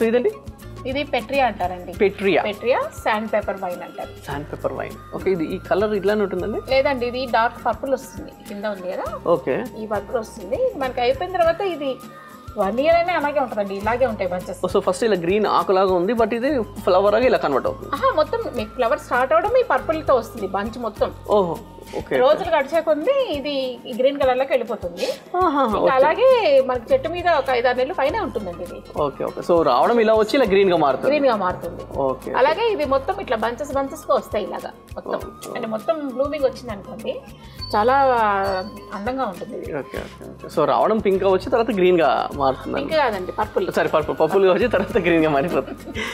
so ఇదండి ఇది petrea అంటారండి petrea petrea sandpaper vine అంటారు శాండ్ పేపర్ వైన్ ఓకే ఇది ఈ కలర్ ఇట్లానే ఉంటుందండి లేదండి ఇది డార్క్ పర్పుల్ వస్తుంది కింద ఉంది కదా ఓకే ఈ పర్పుల్ వస్తుంది ఇది మనకి అయిపోయిన తర్వాత ఇది వన్ ఇయర్ అయినా అలాగే ఉంటుందండి ఇలాగే ఉంటాయి బంచెస్ సో ఫస్ట్ ఇలా గ్రీన్ ఆకులాగా ఉంది బట్ ఇది ఫ్లవర్ లాగా ఇలా కన్వర్ట్ అవుతుంది ఆహా మొత్తం మీకు ఫ్లవర్ స్టార్ట్ అవడం ఈ పర్పుల్ తో వస్తుంది బంచ్ మొత్తం ఓహో ఓకే రోజులు గడిచే కొద్ది ఇది ఈ గ్రీన్ కలర్ లోకి వెళ్ళిపోతుంది ఇంకా అలాగే మనకి చెట్టు మీద ఒక ఐదారు నెలలు పైన ఉంటుందండి ఇది ఓకే ఓకే సో రావడం ఇలా వచ్చి ఇలా గ్రీన్ గా మారుతుంది గ్రీన్ గా మారుతుంది ఓకే అలాగే ఇది మొత్తం ఇట్లా బంచెస్ బంచెస్ గా వస్తాయి ఇలాగా మొత్తం అంటే మొత్తం బ్లూమింగ్ వచ్చింది అనుకోండి చాలా అందంగా ఉంటుంది ఇది ఓకే ఓకే ఓకే సో రావడం పింక్ గా వచ్చి తర్వాత గ్రీన్ గా మారుతుంది పింక్ కాదండి పర్పుల్ సరే పర్పుల్ పర్పుల్ గా వచ్చి తర్వాత గ్రీన్ గా మారిపోతుంది